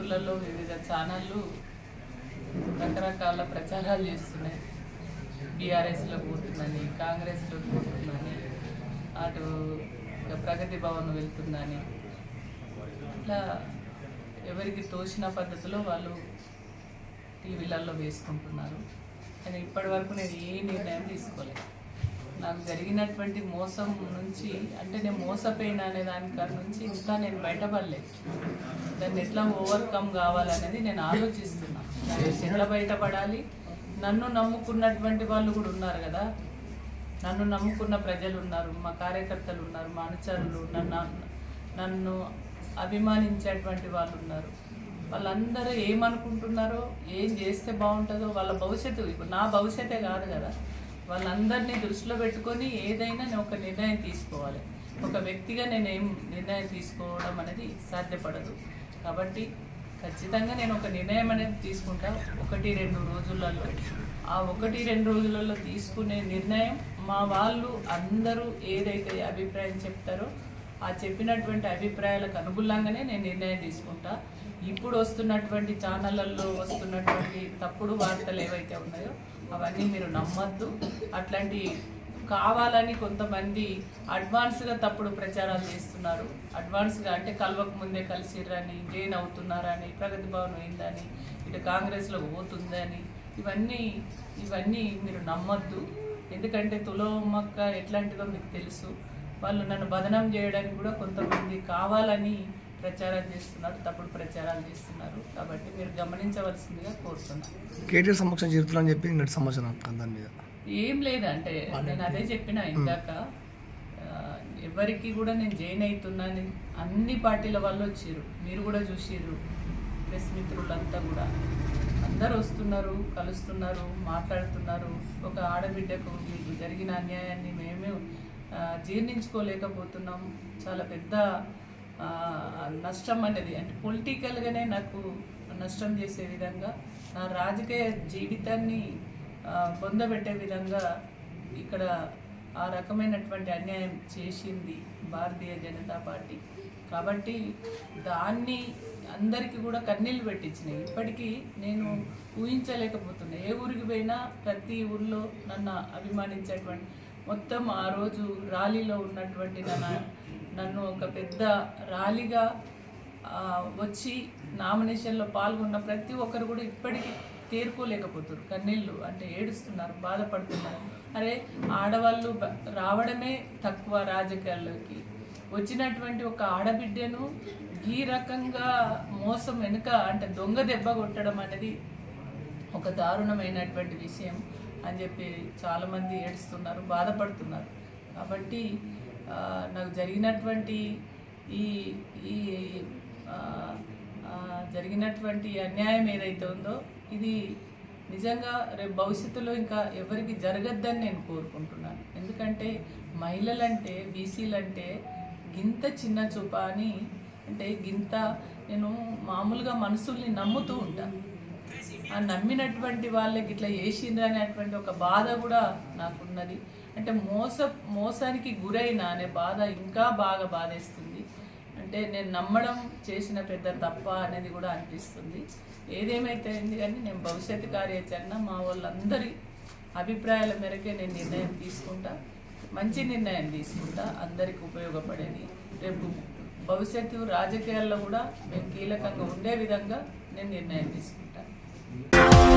ఊర్లలో వివిధ ఛానళ్ళు రకరకాల ప్రచారాలు చేస్తున్నాయి బీఆర్ఎస్లో పోతుందని కాంగ్రెస్లో పోతుందని అటు ఇక ప్రగతి భవన్ వెళ్తుందని ఇట్లా ఎవరికి తోచిన పద్ధతిలో వాళ్ళు టీవీలలో వేసుకుంటున్నారు కానీ ఇప్పటి వరకు నేను ఏ నిర్ణయం తీసుకోలేదు నాకు జరిగినటువంటి మోసం నుంచి అంటే నేను మోసపోయిన అనే దానికాడ నుంచి ఇంకా నేను బయటపడలేదు దాన్ని ఎట్లా ఓవర్కమ్ కావాలనేది నేను ఆలోచిస్తున్నా దాన్ని ఎట్లా బయటపడాలి నన్ను నమ్ముకున్నటువంటి వాళ్ళు కూడా ఉన్నారు కదా నన్ను నమ్ముకున్న ప్రజలు ఉన్నారు మా కార్యకర్తలు ఉన్నారు మా అనుచరులు నన్ను నన్ను అభిమానించేటువంటి వాళ్ళు ఉన్నారు వాళ్ళందరూ ఏమనుకుంటున్నారో ఏం చేస్తే బాగుంటుందో వాళ్ళ భవిష్యత్తు ఇప్పుడు నా భవిష్యత్తే కాదు కదా వాళ్ళందరినీ దృష్టిలో పెట్టుకొని ఏదైనా నేను ఒక నిర్ణయం తీసుకోవాలి ఒక వ్యక్తిగా నేను ఏం నిర్ణయం తీసుకోవడం అనేది సాధ్యపడదు కాబట్టి ఖచ్చితంగా నేను ఒక నిర్ణయం అనేది తీసుకుంటా ఒకటి రెండు రోజులలో ఆ ఒకటి రెండు రోజులలో తీసుకునే నిర్ణయం మా వాళ్ళు అందరూ ఏదైతే అభిప్రాయం చెప్తారో ఆ చెప్పినటువంటి అభిప్రాయాలకు అనుగుణంగానే నేను నిర్ణయం తీసుకుంటా ఇప్పుడు వస్తున్నటువంటి ఛానళ్ళల్లో వస్తున్నటువంటి తప్పుడు వార్తలు ఏవైతే ఉన్నాయో అవన్నీ మీరు నమ్మద్దు అట్లాంటి కావాలని కొంతమంది అడ్వాన్స్గా తప్పుడు ప్రచారాలు చేస్తున్నారు అడ్వాన్స్గా అంటే కలవక ముందే కలిసిర్రని జైన్ అవుతున్నారని ప్రగతి భవన్ అయిందని ఇటు కాంగ్రెస్లో పోతుందని ఇవన్నీ ఇవన్నీ మీరు నమ్మొద్దు ఎందుకంటే తులమక్క ఎట్లాంటిదో మీకు తెలుసు వాళ్ళు నన్ను బదనం చేయడానికి కూడా కొంతమంది కావాలని ప్రచారం చేస్తున్నారు తప్పుడు ప్రచారాలు చేస్తున్నారు కాబట్టి మీరు గమనించవలసిందిగా కోరుతున్నాను కేటీఆర్ సమక్షం చేరుతున్నా చెప్పి నిన్నటి సమాచారం అక్క దాని మీద ఏం లేదంటే నేను అదే చెప్పిన ఇందాక ఆ, ఎవరికి కూడా నేను జైన్ అవుతున్నాను అన్ని పార్టీల వాళ్ళు వచ్చిర్రు మీరు కూడా చూసిర్రు ప్రెస్ మిత్రులంతా కూడా అందరు వస్తున్నారు కలుస్తున్నారు మాట్లాడుతున్నారు ఒక ఆడబిడ్డకు మీకు జరిగిన అన్యాయాన్ని మేమే ఆ, జీర్ణించుకోలేకపోతున్నాం చాలా పెద్ద ఆ, నష్టం అనేది అంటే పొలిటికల్గానే నాకు నష్టం చేసే విధంగా నా రాజకీయ జీవితాన్ని ఆ, పొందబెట్టే విధంగా ఇక్కడ ఆ రకమైనటువంటి అన్యాయం చేసింది భారతీయ జనతా పార్టీ కాబట్టి దాన్ని అందరికీ కూడా కన్నీళ్ళు పెట్టించినాయి ఇప్పటికీ నేను ఊహించలేకపోతున్నా ఏ ఊరికి పోయినా ప్రతి ఊర్లో నన్ను అభిమానించేటువంటి మొత్తం ఆ రోజు ర్యాలీలో ఉన్నటువంటి నన్ను నన్ను ఒక పెద్ద ర్యాలీగా ఆ, వచ్చి నామినేషన్లో పాల్గొన్న ప్రతి ఒక్కరు కూడా ఇప్పటికీ తేరుకోలేకపోతున్నారు కన్నీళ్ళు అంటే ఏడుస్తున్నారు బాధపడుతున్నారు అరే ఆడవాళ్ళు బ- రావడమే తక్కువ రాజకీయాల్లోకి వచ్చినటువంటి ఒక ఆడబిడ్డను ఈ రకంగా మోసం వెనుక అంటే దొంగ దెబ్బ కొట్టడం అనేది ఒక దారుణమైనటువంటి విషయం అని చెప్పి చాలామంది ఏడుస్తున్నారు బాధపడుతున్నారు కాబట్టి ఆ, నాకు జరిగినటువంటి ఈ ఈ ఆ, ఆ, జరిగినటువంటి అన్యాయం ఏదైతే ఉందో ఇది నిజంగా రేపు భవిష్యత్తులో ఇంకా ఎవరికి జరగద్దని నేను కోరుకుంటున్నాను ఎందుకంటే మహిళలంటే బీసీలంటే గింత చిన్న చూప అని అంటే గింత నేను మామూలుగా మనుషుల్ని నమ్ముతూ ఉంటాను ఆ నమ్మినటువంటి వాళ్ళకి ఇట్లా చేసిండ్రు అనేటువంటి ఒక బాధ కూడా నాకున్నది అంటే మోస మోసానికి గురైన అనే బాధ ఇంకా బాగా బాధేస్తుంది అంటే నేను నమ్మడం చేసిన పెద్ద తప్ప అనేది కూడా అనిపిస్తుంది ఏదేమైతే అయింది కానీ నేను భవిష్యత్తు కార్యాచరణ మా వాళ్ళందరి అభిప్రాయాల మేరకే నేను నిర్ణయం తీసుకుంటా మంచి నిర్ణయం తీసుకుంటా అందరికి ఉపయోగపడేది రేపు భవిష్యత్తు రాజకీయాల్లో కూడా మేము కీలకంగా ఉండే విధంగా నేను నిర్ణయం తీసుకుంటాను